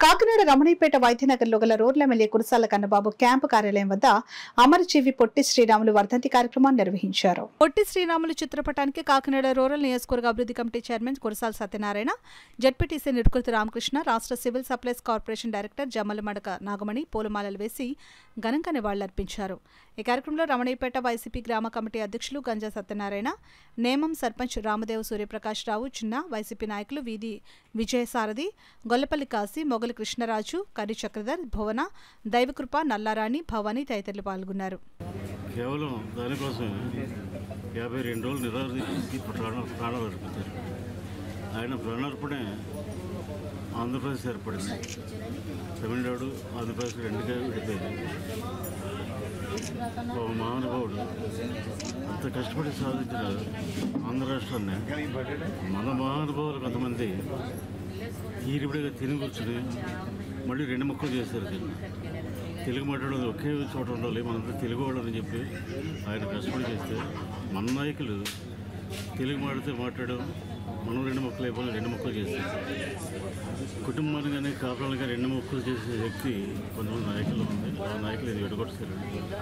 కాకినాడ రమణీపేట వైద్యనగర్లో గల రోడ్ల MLA Kurasala Kannababu camp కార్యాలయం వద్ద అమరజీవి పొట్టి శ్రీరాములు వర్ధంతి కార్యక్రమాన్ని నిర్వహించారు పొట్టి శ్రీరాములు చిత్రపటానికి కాకినాడ రూరల్ నియోజకవర్గ అభివృద్ధి committee chairman Kurasala Satyanarayana ZPTC నిర్కృతి రామకృష్ణ రాష్ట్ర civil supplies corporation director Jammala Madaka Nagamani పూలమాలలు వేసి ఘనంగా నివాళులర్పించారు ఈ కార్యక్రమంలో రమణీపేట వైసీపీ గ్రామ కమిటీ అధ్యక్షులు గంజా సత్యనారాయణ నేమం సర్పంచ్ రామదేవ్ సూర్యప్రకాష్ రావు చిన్న వైసీపీ నాయకులు వీధి విజయసారథి గొల్లపల్లి కాశీ మొగలి కృష్ణరాజు కరి చక్రధర్ భువన దైవకృప నల్లారాణి భవానీ తదితరులు పాల్గొన్నారు కేవలం దానికోసమే యాభై రెండు రోజులు నిరాదీసి ప్రాణ ప్రాణాలు అర్పించారు ఆయన ప్రాణార్పణే ఆంధ్రప్రదేశ్ ఏర్పడింది తమిళనాడు ఆంధ్రప్రదేశ్ రెండుగా విడిపోయింది ఒక మహానుభావుడు అంత కష్టపడి సాధించిన ఆంధ్ర రాష్ట్రాన్ని మన మహానుభావులు కొంతమంది ఈరిబడిగా తిని కూర్చుని మళ్ళీ రెండు ముక్కలు చేశారు దీన్ని తెలుగు మాట్లాడేది ఒకే చోట ఉండాలి మనంతా తెలుగు వాళ్ళని చెప్పి ఆయన కష్టపడి చేస్తే మన నాయకులు తెలుగు మాడితే మాట్లాడడం మనం రెండు మొక్కలు అయిపోయి రెండు మొక్కలు చేస్తాం కుటుంబాన్ని కానీ కాపురాలు కానీ రెండు మొక్కలు చేసే శక్తి కొంతమంది నాయకులు ఉంది ఆ నాయకులు ఇది విడగొట్టారు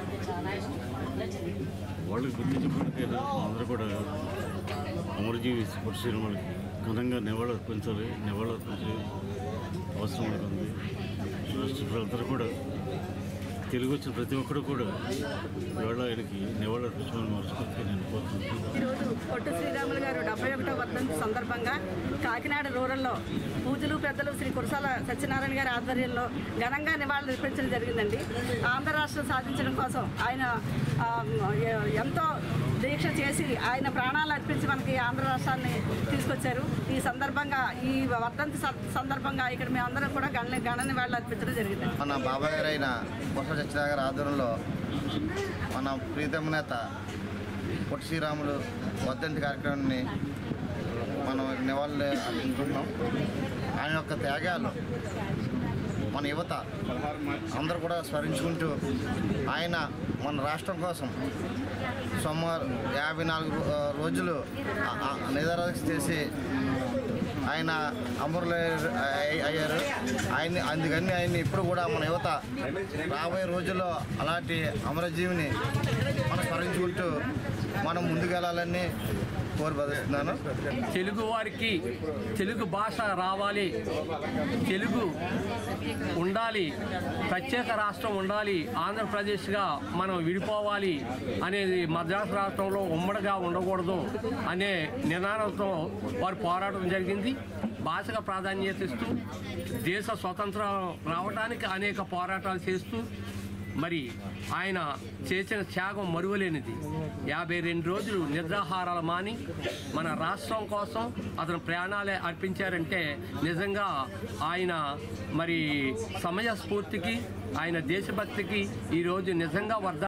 వాళ్ళకి గుర్తించడానికైనా అందరూ కూడా అమరజీవి స్పోర్ట్స్ సినిమాలకి ఘనంగా నివాళులు అర్పించాలి నివాళులు అర్పించే అవసరం మనకు ఉంది రాష్ట్ర ప్రజలందరూ కూడా తెలుగు వచ్చిన ప్రతి ఒక్కరు కూడా ఇవాళ ఆయనకి నివాళులు అర్పించమని మనస్ఫూర్తిగా నేను కోరుతున్నాను ఈరోజు పొట్టు శ్రీరాములు గారు డెబ్బై ఒకటో వర్ధంతి సందర్భంగా కాకినాడ రూరల్లో పూజలు పెద్దలు శ్రీ కురసాల సత్యనారాయణ గారి ఆధ్వర్యంలో ఘనంగా నివాళులు అర్పించడం జరిగిందండి ఆంధ్ర రాష్ట్రం సాధించడం కోసం ఆయన ఆ, ఎ- ఎంతో దీక్ష చేసి ఆయన ప్రాణాలు అర్పించి మనకి ఆంధ్ర రాష్ట్రాన్ని తీసుకొచ్చారు ఈ సందర్భంగా ఈ వర్ధంతి సం- సందర్భంగా ఇక్కడ మేమందరం కూడా గణ గణ నివాళులు అర్పించడం జరిగింది మన బాబాయ్ గారు అయిన బొత్స సత్యనారాయణ గారి ఆధ్వర్యంలో మన ప్రీతమ నేత పొట్టి శ్రీరాములు వర్ధంతి కార్యక్రమాన్ని మనం నివాళులు అర్పించుకుంటున్నాం ఆయన యొక్క త్యాగాలు మన యువత అందరూ కూడా స్మరించుకుంటూ ఆయన మన రాష్ట్రం కోసం సుమారు యాభై నాలుగు రో- రోజులు ఆ- ఆ నిరాదీక్ష చేసి ఆయన అమరులు అయ్య- అయ్యారు ఆయన అందుకని ఆయన ఇప్పుడు కూడా మన యువత రాబోయే రోజుల్లో అలాంటి అమరజీవిని మనం స్మరించుకుంటూ మనం ముందుకెళ్ళాలని కోరి బదులుతున్నాను తెలుగు వారికి తెలుగు భాష రావాలి తెలుగు ఉండాలి ప్రత్యేక రాష్ట్రం ఉండాలి ఆంధ్రప్రదేశ్గా మనం విడిపోవాలి అనేది మద్రాసు రాష్ట్రంలో ఉమ్మడిగా ఉండకూడదు అనే నినాదంతో వారు పోరాటం జరిగింది భాషగా ప్రాధాన్యత ఇస్తూ దేశ స్వతంత్రం రావడానికి అనేక పోరాటాలు చేస్తూ మరి ఆయన చేసిన త్యాగం మరువలేనిది యాభై రెండు రోజులు నిద్రాహారాలు మాని మన రాష్ట్రం కోసం అతను ప్రాణాలే అర్పించారంటే నిజంగా ఆయన మరి సమయ స్ఫూర్తికి ఆయన దేశభక్తికి ఈరోజు నిజంగా వర్ధ